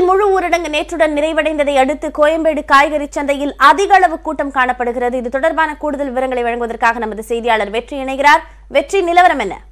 சென்னையில் முழு ஊரடங்கு நேற்றுடன் நிறைவடைந்ததை அடுத்து கோயம்பேடு காய்கறி சந்தையில் அதிக அளவு கூட்டம் காணப்படுகிறது இது தொடர்பான கூடுதல் விவரங்களை வழங்குவதற்காக நமது செய்தியாளர் வெற்றி இணைகிறார் வெற்றி நிலவரம் என்ன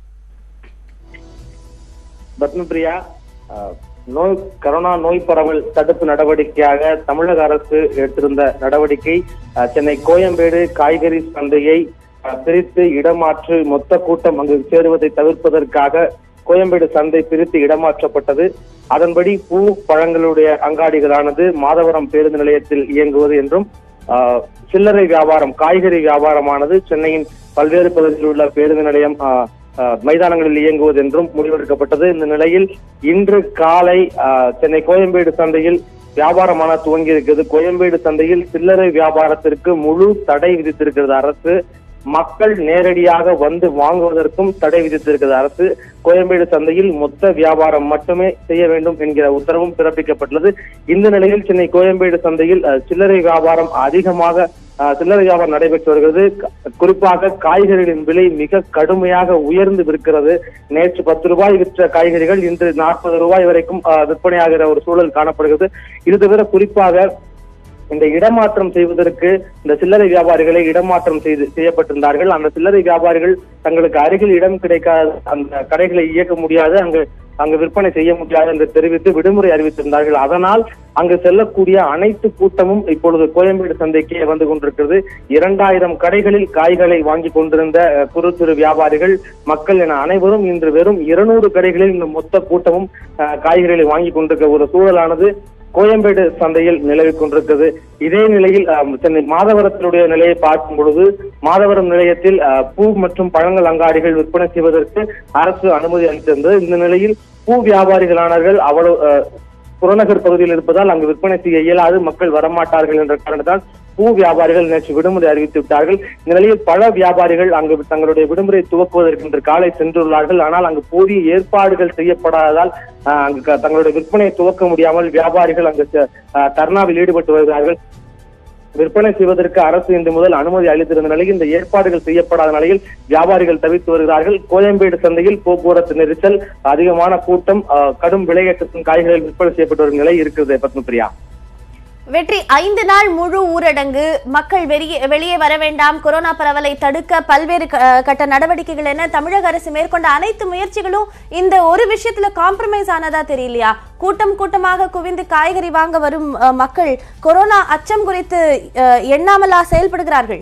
பத்மபிரியா அஹ், நோய் கரோனா நோய் பரவல் தடுப்பு நடவடிக்கையாக தமிழக அரசு எடுத்திருந்த நடவடிக்கை அஹ், சென்னை கோயம்பேடு காய்கறி சந்தையை அஹ், பிரித்து இடமாற்று மொத்த கூட்டம் அங்கு சேருவதை தவிர்ப்பதற்காக கோயம்பேடு சந்தை பிரித்து இடமாற்றப்பட்டது அதன்படி பூ பழங்களுடைய அங்காடிகளானது மாதவரம் பேருந்து நிலையத்தில் இயங்குவது என்றும் ஆஹ், சில்லறை வியாபாரம் காய்கறி வியாபாரமானது சென்னையின் பல்வேறு பகுதிகளில் உள்ள பேருந்து நிலையம் ஆஹ், ஆஹ், மைதானங்களில் இயங்குவது என்றும் முடிவெடுக்கப்பட்டது இந்த நிலையில் இன்று காலை ஆஹ், சென்னை கோயம்பேடு சந்தையில் வியாபாரமான துவங்கி இருக்கிறது கோயம்பேடு சந்தையில் சில்லறை வியாபாரத்திற்கு முழு தடை விதித்திருக்கிறது அரசு மக்கள் நேரடியாக வந்து வாங்குவதற்கும் தடை விதித்திருக்கிறது அரசு கோயம்பேடு சந்தையில் மொத்த வியாபாரம் மட்டுமே செய்ய வேண்டும் என்கிற உத்தரவும் பிறப்பிக்கப்பட்டுள்ளது இந்த நிலையில் சென்னை கோயம்பேடு சந்தையில் அஹ், சில்லறை வியாபாரம் அதிகமாக அஹ், சில்லறை வியாபாரம் நடைபெற்று வருகிறது க- குறிப்பாக காய்கறிகளின் விலை மிக கடுமையாக உயர்ந்து விற்கிறது நேற்று பத்து ரூபாய் விற்ற காய்கறிகள் இன்று நாற்பது ரூபாய் வரைக்கும் அஹ், விற்பனையாகிற ஒரு சூழல் காணப்படுகிறது இது தவிர குறிப்பாக இந்த இடமாற்றம் செய்வதற்கு இந்த சில்லறை வியாபாரிகளை இடமாற்றம் செய்து செய்யப்பட்டிருந்தார்கள் அந்த சில்லறை வியாபாரிகள் தங்களுக்கு அருகில் இடம் கிடைக்காத அந்த கடைகளை இயக்க முடியாது அங்கு அங்கு விற்பனை செய்ய முடியாது என்று தெரிவித்து விடுமுறை அறிவித்திருந்தார்கள் அதனால் அங்கு செல்லக்கூடிய அனைத்து கூட்டமும் இப்பொழுது கோயம்பேடு சந்தைக்கே வந்து கொண்டிருக்கிறது இரண்டாயிரம் கடைகளில் காய்களை வாங்கி கொண்டிருந்த அஹ், குறு சிறு வியாபாரிகள் மக்கள் என அனைவரும் இன்று வெறும் இருநூறு கடைகளில் இந்த மொத்த கூட்டமும் அஹ், காய்கறிகளை வாங்கி கொண்டிருக்க ஒரு சூழலானது கோயம்பேடு சந்தையில் நிலவிக் கொண்டிருக்கிறது இதே நிலையில் அஹ், சென்னை மாதவரத்தினுடைய நிலையை பார்க்கும் பொழுது மாதவரம் நிலையத்தில் அஹ், பூ மற்றும் பழங்கள் அங்காடிகள் விற்பனை செய்வதற்கு அரசு அனுமதி அளித்திருந்தது இந்த நிலையில் பூ வியாபாரிகளானவர்கள் அவ்வளவு அஹ், புறநகர் பகுதியில் இருப்பதால் அங்கு விற்பனை செய்ய இயலாது மக்கள் வரமாட்டார்கள் என்ற காரணத்தால் பூ வியாபாரிகள் நேற்று விடுமுறை அறிவித்து விட்டார்கள் இந்த நிலையில் பழ வியாபாரிகள் அங்கு தங்களுடைய விடுமுறை துவக்குவதற்கு இன்று காலை சென்றுள்ளார்கள் ஆனால் அங்கு போதிய ஏற்பாடுகள் செய்யப்படாததால் ஆஹ், அங்கு க- தங்களுடைய விற்பனையை துவக்க முடியாமல் வியாபாரிகள் அங்கு ச- ஆஹ், தர்ணாவில் ஈடுபட்டு வருகிறார்கள் விற்பனை செய்வதற்கு அரசு இன்று முதல் அனுமதி அளித்திருந்த நிலையில் இந்த ஏற்பாடுகள் செய்யப்படாத நிலையில் வியாபாரிகள் தவிர்த்து வருகிறார்கள் கோயம்பேடு சந்தையில் போக்குவரத்து நெரிசல் அதிகமான கூட்டம் ஆஹ், கடும் விலையேற்றத்தின் காய்கறிகள் விற்பனை செய்யப்பட்டு வரும் நிலை இருக்கிறது பத்மபிரியா வெற்றி ஐந்து நாள் முழு ஊரடங்கு மக்கள் வெளியே வெளியே வர வேண்டாம் கொரோனா பரவலை தடுக்க பல்வேறு க- கட்ட நடவடிக்கைகள் என தமிழக அரசு மேற்கொண்ட அனைத்து முயற்சிகளும் இந்த ஒரு விஷயத்துல காம்ப்ரமைஸ் ஆனதா தெரியலையா கூட்டம் கூட்டமாக குவிந்து காய்கறி வாங்க வரும் அஹ், மக்கள் கொரோனா அச்சம் குறித்து அஹ், எண்ணாமலா செயல்படுகிறார்கள்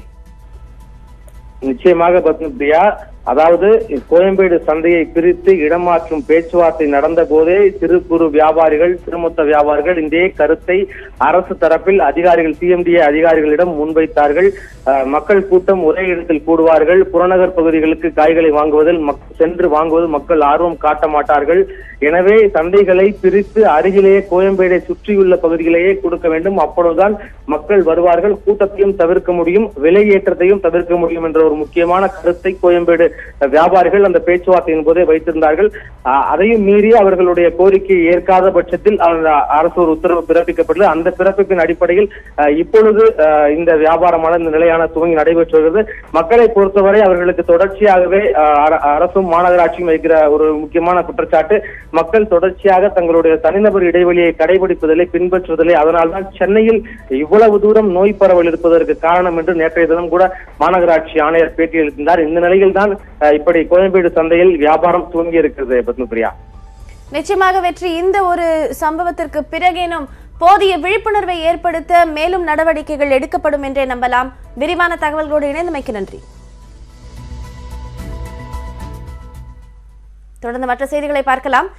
நிச்சயமாக பத்மபிரியா அதாவது கோயம்பேடு சந்தையை பிரித்து இடமாற்றும் பேச்சுவார்த்தை நடந்த போதே சிறு குறு வியாபாரிகள் சிறுமொத்த வியாபாரிகள் இந்த கருத்தை அரசு தரப்பில் அதிகாரிகள் சிஎம்டிஏ அதிகாரிகளிடம் முன்வைத்தார்கள் அஹ், மக்கள் கூட்டம் ஒரே இடத்தில் கூடுவார்கள் புறநகர் பகுதிகளுக்கு காய்களை வாங்குவதில் மக்- சென்று வாங்குவதில் மக்கள் ஆர்வம் காட்ட மாட்டார்கள் எனவே சந்தைகளை பிரித்து அருகிலேயே கோயம்பேடை சுற்றியுள்ள பகுதிகளையே கொடுக்க வேண்டும் அப்பொழுதுதான் மக்கள் வருவார்கள் கூட்டத்தையும் தவிர்க்க முடியும் விலை ஏற்றத்தையும் தவிர்க்க முடியும் என்ற ஒரு முக்கியமான கருத்தை கோயம்பேடு வியாபாரிகள் அந்த பேச்சுவார்த்தையின் போதே வைத்திருந்தார்கள் அஹ், அதையும் மீறி அவர்களுடைய கோரிக்கையை ஏற்காத பட்சத்தில் அந்த அரசு ஒரு உத்தரவு பிறப்பிக்கப்பட்டது அந்த பிறப்பிப்பின் அடிப்படையில் அஹ், இப்பொழுது அஹ், இந்த வியாபாரமான இந்த நிலையான துவங்கி நடைபெற்று வருகிறது மக்களை பொறுத்தவரை அவர்களுக்கு தொடர்ச்சியாகவே அஹ், அர- அரசும் மாநகராட்சியும் வைக்கிற ஒரு முக்கியமான குற்றச்சாட்டு மக்கள் தொடர்ச்சியாக தங்களுடைய தனிநபர் இடைவெளியை கடைபிடிப்பதில்லை பின்பற்றுவதில்லை அதனால்தான் சென்னையில் இவ்வளவு தூரம் நோய் பரவல் இருப்பதற்கு காரணம் என்று நேற்றைய தினம் கூட மாநகராட்சி ஆணையர் பேட்டியளித்திருந்தார் இந்த நிலையில் தான் அஹ், இப்படி கோயம்பேடு சந்தையில் வியாபாரம் துவங்கி இருக்கிறது பத்மபிரியா நிச்சயமாக வெற்றி இந்த ஒரு சம்பவத்திற்கு பிறகேனும் போதிய விழிப்புணர்வை ஏற்படுத்த மேலும் நடவடிக்கைகள் எடுக்கப்படும் என்றே நம்பலாம் விரிவான தகவல்களோடு இணைந்தமைக்கு நன்றி தொடர்ந்து மற்ற செய்திகளை பார்க்கலாம்